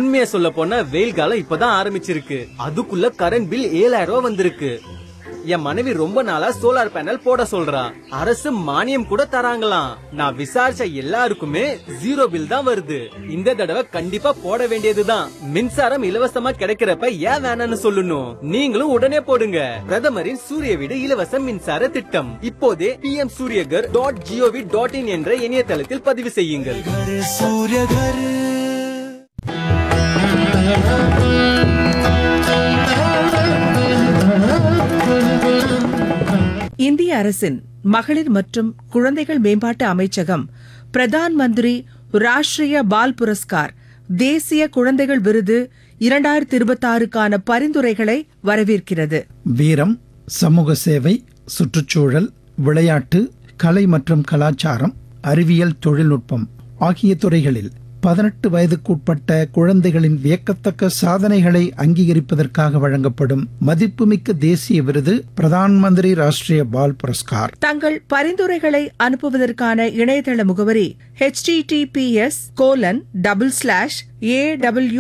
உண்மையை சொல்ல போனா வெயில் காலம் இப்பதான் ஆரம்பிச்சிருக்கு அதுக்குள்ள கரண்ட் பில் ஏழாயிரம் ரூபாய் வந்திருக்கு என் மனைவி ரொம்ப நாளா சோலார் பேனல் போட சொல்றா அரசு மானியம் கூட தராங்களாம் நான் விசாரிச்ச எல்லாருக்குமே ஜீரோ பில் தான் வருது இந்த தடவை கண்டிப்பா போட வேண்டியதுதான் மின்சாரம் இலவசமா கிடைக்கிறப்ப ஏன் வேணாம்னு சொல்லணும் நீங்களும் உடனே போடுங்க பிரதமரின் சூரிய வீடு இலவச மின்சார திட்டம் இப்போதே P M Suryaghar dot gov dot in என்ற இணையதளத்தில் பதிவு செய்யுங்கள் घर सूर्य घर இந்திய அரசின் மகளிர் மற்றும் குழந்தைகள் மேம்பாட்டு அமைச்சகம் பிரதான் மந்திரி ராஷ்டிரிய பால் புரஸ்கார் தேசிய குழந்தைகள் விருது இரண்டாயிரத்தி இருபத்தாறுக்கான பரிந்துரைகளை வரவேற்கிறது வீரம் சமூக சேவை சுற்றுச்சூழல் விளையாட்டு கலை மற்றும் கலாச்சாரம் அறிவியல் தொழில்நுட்பம் ஆகிய துறைகளில் பதினெட்டு வயதுக்குட்பட்ட குழந்தைகளின் வியக்கத்தக்க சாதனைகளை அங்கீகரிப்பதற்காக வழங்கப்படும் மதிப்புமிக்க தேசிய விருது பிரதான் மந்திரி ராஷ்டிரிய பால் புரஸ்கார் தங்கள் பரிந்துரைகளை அனுப்புவதற்கான இணையதள முகவரி https கோலன் டபுள் ஸ்லாஷ் ஏ